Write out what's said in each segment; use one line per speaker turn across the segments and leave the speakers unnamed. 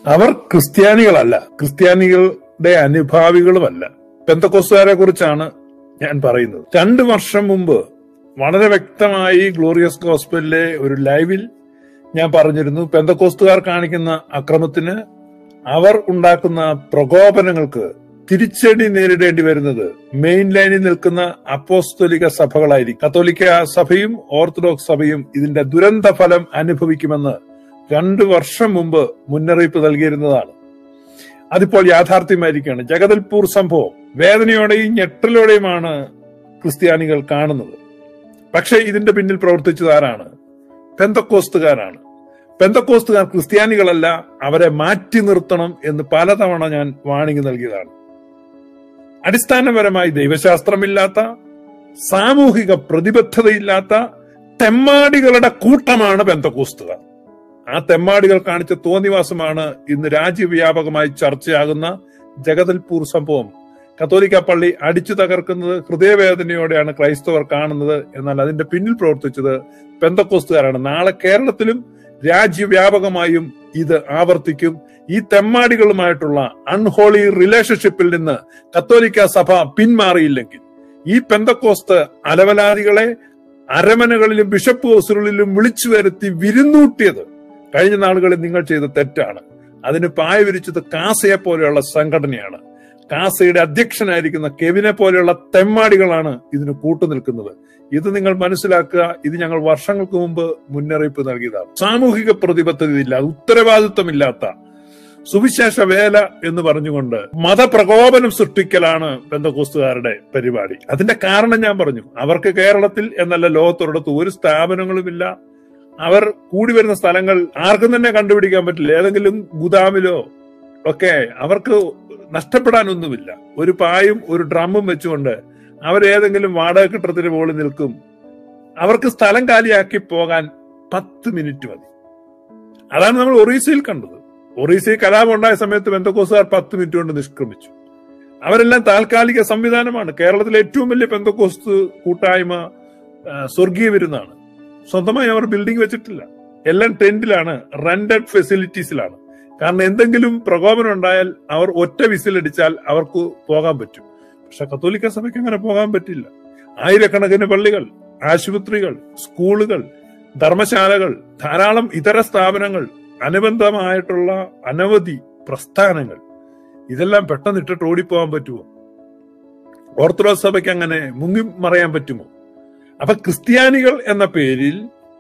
അവർ ക്രിസ്ത്യാനികളല്ല ക്രിസ്ത്യാനികളുടെ അനുഭാവികളുമല്ല പെന്തക്കോസ്തുകാരെ കുറിച്ചാണ് ഞാൻ പറയുന്നത് രണ്ടു വർഷം മുമ്പ് വളരെ വ്യക്തമായി ഗ്ലോറിയസ് ഗോസ്പലിലെ ഒരു ലൈവിൽ ഞാൻ പറഞ്ഞിരുന്നു പെന്തക്കോസ്തുകാർ കാണിക്കുന്ന അക്രമത്തിന് അവർ ഉണ്ടാക്കുന്ന പ്രകോപനങ്ങൾക്ക് തിരിച്ചടി നേരിടേണ്ടി വരുന്നത് മെയിൻ ലൈനിൽ നിൽക്കുന്ന അപ്പോസ്തോലിക സഭകളായിരിക്കും കത്തോലിക്ക സഭയും ഓർത്തഡോക്സ് സഭയും ഇതിന്റെ ദുരന്ത ഫലം അനുഭവിക്കുമെന്ന് രണ്ടു വർഷം മുമ്പ് മുന്നറിയിപ്പ് നൽകിയിരുന്നതാണ് അതിപ്പോൾ യാഥാർത്ഥ്യമായിരിക്കുകയാണ് ജഗദൽപൂർ സംഭവം വേദനയോടെയും ഞെട്ടലോടെയുമാണ് ക്രിസ്ത്യാനികൾ കാണുന്നത് പക്ഷേ ഇതിന്റെ പിന്നിൽ പ്രവർത്തിച്ചത് ആരാണ് പെന്തക്കോസ്തുകാരാണ് പെന്തക്കോസ്തുകാർ ക്രിസ്ത്യാനികളല്ല അവരെ മാറ്റി നിർത്തണം എന്ന് പലതവണ ഞാൻ വാണിംഗ് നൽകിയതാണ് അടിസ്ഥാനപരമായി ദൈവശാസ്ത്രമില്ലാത്ത സാമൂഹിക പ്രതിബദ്ധതയില്ലാത്ത തെമ്മാടികളുടെ കൂട്ടമാണ് പെന്തക്കോസ്തുകാർ ആ തെമ്മാടികൾ കാണിച്ച തോന്നിവാസമാണ് ഇന്ന് രാജ്യവ്യാപകമായി ചർച്ചയാകുന്ന ജഗദൽപൂർ സംഭവം കത്തോലിക്ക പള്ളി അടിച്ചു തകർക്കുന്നത് ഹൃദയവേദനയോടെയാണ് ക്രൈസ്തവർ കാണുന്നത് എന്നാൽ അതിന്റെ പിന്നിൽ പ്രവർത്തിച്ചത് പെന്തക്കോസ്തുകാരാണ് നാളെ കേരളത്തിലും രാജ്യവ്യാപകമായും ഇത് ആവർത്തിക്കും ഈ തെമ്മാടികളുമായിട്ടുള്ള അൺഹോളി റിലേഷൻഷിപ്പിൽ നിന്ന് കത്തോലിക്ക സഭ പിന്മാറിയില്ലെങ്കിൽ ഈ പെന്തക്കോസ്ത് അലവലാദികളെ അരമനകളിലും ബിഷപ്പ് ഹൗസുകളിലും വിളിച്ചു വരുത്തി വിരുന്നൂട്ടിയത് കഴിഞ്ഞ നാളുകളിൽ നിങ്ങൾ ചെയ്ത തെറ്റാണ് അതിന് പായ വിരിച്ചത് കാസയെ പോലെയുള്ള സംഘടനയാണ് കാസയുടെ അധ്യക്ഷനായിരിക്കുന്ന കെവിനെ പോലെയുള്ള തെമ്മാടികളാണ് ഇതിന് കൂട്ടുനിൽക്കുന്നത് ഇത് നിങ്ങൾ മനസ്സിലാക്കുക ഇത് ഞങ്ങൾ വർഷങ്ങൾക്ക് മുമ്പ് മുന്നറിയിപ്പ് നൽകിയതാണ് സാമൂഹിക പ്രതിബദ്ധതയില്ല ഉത്തരവാദിത്വമില്ലാത്ത സുവിശേഷ വേല എന്ന് പറഞ്ഞുകൊണ്ട് മതപ്രകോപനം സൃഷ്ടിക്കലാണ് ബന്ധക്കോസ്തുകാരുടെ പരിപാടി അതിന്റെ കാരണം ഞാൻ പറഞ്ഞു അവർക്ക് കേരളത്തിൽ എന്നല്ല ലോകത്തൊരിടത്ത് ഒരു സ്ഥാപനങ്ങളുമില്ല അവർ കൂടി വരുന്ന സ്ഥലങ്ങൾ ആർക്കും തന്നെ കണ്ടുപിടിക്കാൻ പറ്റില്ല ഏതെങ്കിലും ഗുദാമിലോ ഒക്കെ അവർക്ക് നഷ്ടപ്പെടാനൊന്നുമില്ല ഒരു പായും ഒരു ഡ്രമ്മും വെച്ചുകൊണ്ട് അവരേതെങ്കിലും വാടക കെട്ടിടത്തിന് മുകളിൽ നിൽക്കും അവർക്ക് സ്ഥലം കാലിയാക്കി പോകാൻ പത്ത് മിനിറ്റ് മതി അതാണ് നമ്മൾ ഒറീസയിൽ കണ്ടത് ഒറീസയിൽ കലാപം ഉണ്ടായ സമയത്ത് ബന്ധക്കോസുകാർ പത്ത് മിനിറ്റ് കൊണ്ട് നിഷ്ക്രമിച്ചു അവരെല്ലാം താൽക്കാലിക സംവിധാനമാണ് കേരളത്തിലെ ഏറ്റവും വലിയ പെന്തക്കോസ്ത് കൂട്ടായ്മ ആ, സ്വർഗീയ വിരുന്നാണ് സ്വന്തമായി അവർ ബിൽഡിംഗ് വെച്ചിട്ടില്ല എല്ലാം ടെന്റിലാണ് റെന്റഡ് ഫെസിലിറ്റീസിലാണ് കാരണം എന്തെങ്കിലും പ്രകോപനം ഉണ്ടായാൽ അവർ ഒറ്റ വിസിലടിച്ചാൽ അവർക്ക് പോകാൻ പറ്റും പക്ഷെ കത്തോലിക്ക സഭയ്ക്ക് അങ്ങനെ പോകാൻ പറ്റില്ല ആയിരക്കണക്കിന് പള്ളികൾ ആശുപത്രികൾ സ്കൂളുകൾ ധർമ്മശാലകൾ ധാരാളം ഇതര സ്ഥാപനങ്ങൾ അനുബന്ധമായിട്ടുള്ള അനവധി പ്രസ്ഥാനങ്ങൾ ഇതെല്ലാം പെട്ടെന്ന് ഇട്ടിട്ട് ഓടിപ്പോകാൻ പറ്റുമോ ഓർത്തഡോക്സ് സഭയ്ക്ക് അങ്ങനെ മുങ്ങി മറയാൻ പറ്റുമോ അപ്പൊ ക്രിസ്ത്യാനികൾ എന്ന പേരിൽ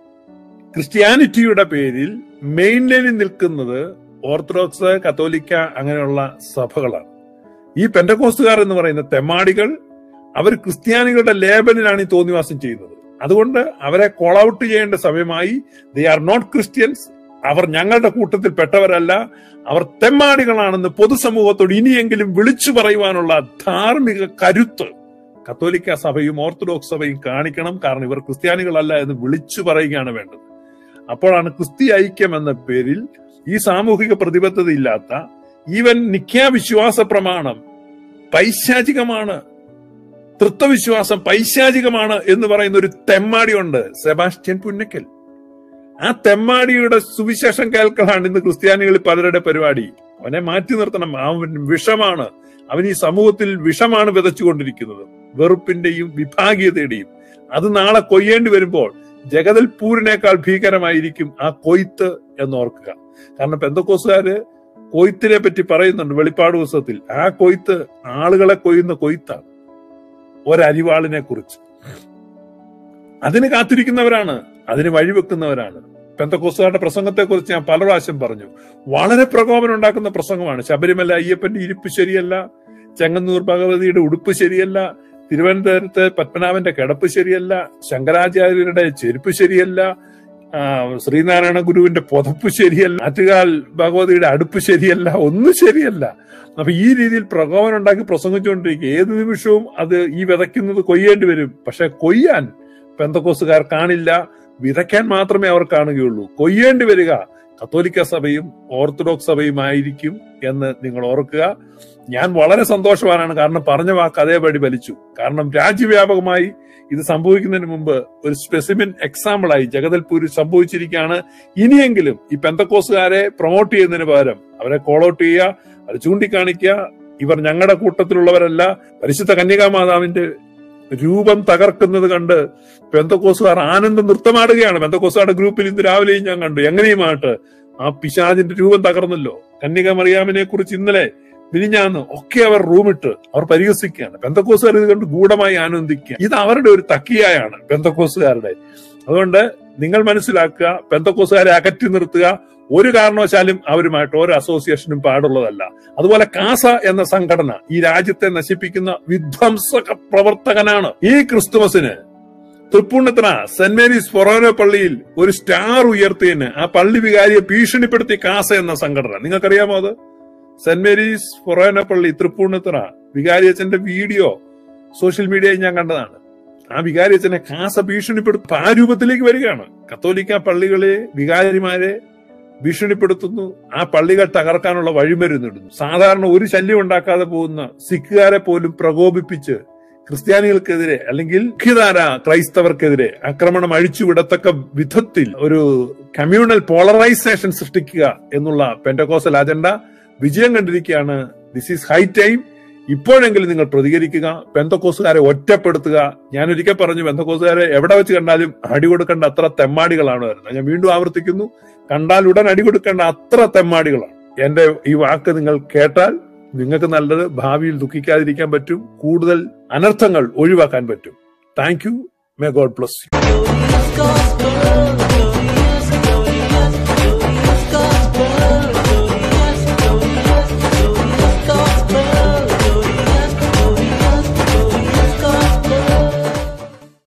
ക്രിസ്ത്യാനിറ്റിയുടെ പേരിൽ മെയിൻ ലൈനിൽ നിൽക്കുന്നത് ഓർത്തഡോക്സ് കത്തോലിക്ക അങ്ങനെയുള്ള സഭകളാണ് ഈ പെന്തക്കോസ്തുകാർ എന്ന് പറയുന്ന തെമ്മാടികൾ അവർ ക്രിസ്ത്യാനികളുടെ ലേബലിലാണ് ഈ തോന്നിവാസം ചെയ്യുന്നത് അതുകൊണ്ട് അവരെ കോൾ ഔട്ട് ചെയ്യേണ്ട സമയമായി ദേ ആർ നോട്ട് ക്രിസ്ത്യൻസ് അവർ ഞങ്ങളുടെ കൂട്ടത്തിൽ പെട്ടവരല്ല അവർ തെമ്മാടികളാണെന്ന് പൊതുസമൂഹത്തോട് ഇനിയെങ്കിലും വിളിച്ചു പറയുവാനുള്ള ധാർമ്മിക കരുത്ത് കത്തോലിക്ക സഭയും ഓർത്തഡോക്സ് സഭയും കാണിക്കണം കാരണം ഇവർ ക്രിസ്ത്യാനികളല്ല എന്ന് വിളിച്ചു പറയുകയാണ് വേണ്ടത് അപ്പോഴാണ് ക്രിസ്ത്യ ഐക്യം എന്ന പേരിൽ ഈ സാമൂഹിക പ്രതിബദ്ധതയില്ലാത്ത ഈവൻ നിഖ്യാവിശ്വാസ പ്രമാണം പൈശാചികമാണ് തൃത്വവിശ്വാസം പൈശാചികമാണ് എന്ന് പറയുന്ന ഒരു തെമ്മാടിയുണ്ട് സെബാസ്റ്റ്യൻ പുന്നക്കൽ ആ തെമ്മാടിയുടെ സുവിശേഷം കേൾക്കലാണ് ഇന്ന് ക്രിസ്ത്യാനികളിൽ പലരുടെ പരിപാടി അവനെ മാറ്റി നിർത്തണം അവൻ വിഷമാണ് അവൻ ഈ സമൂഹത്തിൽ വിഷമാണ് വിതച്ചുകൊണ്ടിരിക്കുന്നത് വെറുപ്പിന്റെയും വിഭാഗീയതയുടെയും അത് നാളെ കൊയ്യേണ്ടി വരുമ്പോൾ ജഗദൽപൂരിനേക്കാൾ ഭീകരമായിരിക്കും ആ കൊയ്ത്ത് എന്ന് ഓർക്കുക കാരണം പെന്തക്കോസുകാര് കൊയ്ത്തിനെ പറ്റി പറയുന്നുണ്ട് വെളിപ്പാട് പുസ്തകത്തിൽ ആ കൊയ്ത്ത് ആളുകളെ കൊയ്യുന്ന കൊയ്ത്താണ് ഒരരിവാളിനെ കുറിച്ച് അതിന് കാത്തിരിക്കുന്നവരാണ് അതിന് വഴിവെക്കുന്നവരാണ് പെന്തക്കോസുകാരുടെ പ്രസംഗത്തെ കുറിച്ച് ഞാൻ പല പ്രാവശ്യം പറഞ്ഞു വളരെ പ്രകോപനം ഉണ്ടാക്കുന്ന പ്രസംഗമാണ് ശബരിമല അയ്യപ്പന്റെ ഇരിപ്പ് ശരിയല്ല ചെങ്ങന്നൂർ ഭഗവതിയുടെ ഉടുപ്പ് ശരിയല്ല തിരുവനന്തപുരത്ത് പത്മനാഭന്റെ കിടപ്പ് ശരിയല്ല ശങ്കരാചാര്യരുടെ ചെരുപ്പ് ശരിയല്ല ആ, ശ്രീനാരായണ ഗുരുവിന്റെ പുതപ്പ് ശരിയല്ല ആറ്റുകാൽ ഭഗവതിയുടെ അടുപ്പ് ശരിയല്ല ഒന്നും ശരിയല്ല അപ്പൊ ഈ രീതിയിൽ പ്രകോപനം ഉണ്ടാക്കി പ്രസംഗിച്ചുകൊണ്ടിരിക്കുക ഏത് നിമിഷവും അത് ഈ വിതയ്ക്കുന്നത് കൊയ്യേണ്ടി വരും പക്ഷെ കൊയ്യാൻ പെന്തക്കോസുകാർ കാണില്ല വിതയ്ക്കാൻ മാത്രമേ അവർ കാണുകയുള്ളൂ കൊയ്യേണ്ടി വരിക കത്തോലിക്ക സഭയും ഓർത്തഡോക്സ് സഭയും ആയിരിക്കും എന്ന് നിങ്ങൾ ഓർക്കുക ഞാൻ വളരെ സന്തോഷവാനാണ് കാരണം പറഞ്ഞ വാക്ക് അതേപടി വലിച്ചു കാരണം രാജ്യവ്യാപകമായി ഇത് സംഭവിക്കുന്നതിന് മുമ്പ് ഒരു സ്പെസിമിൻ എക്സാമ്പിളായി ജഗദൽപൂരിൽ സംഭവിച്ചിരിക്കുകയാണ് ഇനിയെങ്കിലും ഈ പെന്തക്കോസുകാരെ പ്രൊമോട്ട് ചെയ്യുന്നതിന് പകരം അവരെ കോൾ ഔട്ട് ചെയ്യുക അത് ചൂണ്ടിക്കാണിക്കുക ഇവർ ഞങ്ങളുടെ കൂട്ടത്തിലുള്ളവരല്ല പരിശുദ്ധ കന്യകാമാതാവിന്റെ രൂപം തകർക്കുന്നത് കണ്ട് പെന്തക്കോസുകാർ ആനന്ദം നൃത്തമാടുകയാണ് പെന്തക്കോസുകാരുടെ ഗ്രൂപ്പിൽ ഇന്ന് രാവിലെയും ഞാൻ കണ്ടു എങ്ങനെയുമായിട്ട് ആ പിശാചിന്റെ രൂപം തകർന്നല്ലോ കന്യക മറിയാമിനെ കുറിച്ച് ഇന്നലെ മിനിഞ്ഞാന്ന് ഒക്കെ അവർ റൂമിട്ട് അവർ പരിഹസിക്കുകയാണ് പെന്തക്കോസുകാർ ഇത് കണ്ട് ഗൂഢമായി ആനന്ദിക്കുക ഇത് അവരുടെ ഒരു തക്കിയായാണ് പെന്തക്കോസുകാരുടെ അതുകൊണ്ട് നിങ്ങൾ മനസ്സിലാക്കുക പെന്തക്കോസുകാരെ അകറ്റി നിർത്തുക ഒരു കാരണവശാലും അവരുമായിട്ട് ഒരു അസോസിയേഷനും പാടുള്ളതല്ല അതുപോലെ കാസ എന്ന സംഘടന ഈ രാജ്യത്തെ നശിപ്പിക്കുന്ന വിധ്വംസക പ്രവർത്തകനാണ് ഈ ക്രിസ്തുമസിന് തൃപ്പൂണിത്തറ സെന്റ് മേരീസ് ഫൊറോന പള്ളിയിൽ ഒരു സ്റ്റാർ ഉയർത്തിയതിന് ആ പള്ളി വികാരിയെ ഭീഷണിപ്പെടുത്തി കാസ എന്ന സംഘടന നിങ്ങൾക്കറിയാമോ അത് സെന്റ് മേരീസ് ഫൊറോന പള്ളി തൃപ്പൂണിത്തറ വികാരിയച്ഛന്റെ വീഡിയോ സോഷ്യൽ മീഡിയയിൽ ഞാൻ കണ്ടതാണ് ആ വികാരിയച്ഛനെ കാസ ഭീഷണിപ്പെടുത്തി ആ രൂപത്തിലേക്ക് വരികയാണ് കത്തോലിക്ക പള്ളികളെ വികാരിമാരെ ഭീഷണിപ്പെടുത്തുന്നു ആ പള്ളികൾ തകർക്കാനുള്ള വഴിമരുന്നിടുന്നു സാധാരണ ഒരു ശല്യം ഉണ്ടാക്കാതെ പോകുന്ന സിഖുകാരെ പോലും പ്രകോപിപ്പിച്ച് ക്രിസ്ത്യാനികൾക്കെതിരെ അല്ലെങ്കിൽ മുഖ്യധാര ക്രൈസ്തവർക്കെതിരെ ആക്രമണം അഴിച്ചുവിടത്തക്ക വിധത്തിൽ ഒരു കമ്മ്യൂണൽ പോളറൈസേഷൻ സൃഷ്ടിക്കുക എന്നുള്ള പെന്റകോസൽ അജണ്ട വിജയം കണ്ടിരിക്കുകയാണ് ദിസ് ഈസ് ഹൈ ടൈം ഇപ്പോഴെങ്കിലും നിങ്ങൾ പ്രതികരിക്കുക പെന്തക്കോസുകാരെ ഒറ്റപ്പെടുത്തുക ഞാൻ ഒരിക്കൽ പറഞ്ഞു പെന്തക്കോസുകാരെ എവിടെ വെച്ച് കണ്ടാലും അടി കൊടുക്കേണ്ട അത്ര തെമ്മാടികളാണ് വരുന്നത് ഞാൻ വീണ്ടും ആവർത്തിക്കുന്നു കണ്ടാൽ ഉടൻ അടി കൊടുക്കേണ്ട അത്ര തെമ്മാടികളാണ് എന്റെ ഈ വാക്ക് നിങ്ങൾ കേട്ടാൽ നിങ്ങൾക്ക് നല്ലത് ഭാവിയിൽ ദുഃഖിക്കാതിരിക്കാൻ പറ്റും കൂടുതൽ അനർത്ഥങ്ങൾ ഒഴിവാക്കാൻ പറ്റും thank you may God bless you
Glorious gospel, glorious, glorious, glorious gospel.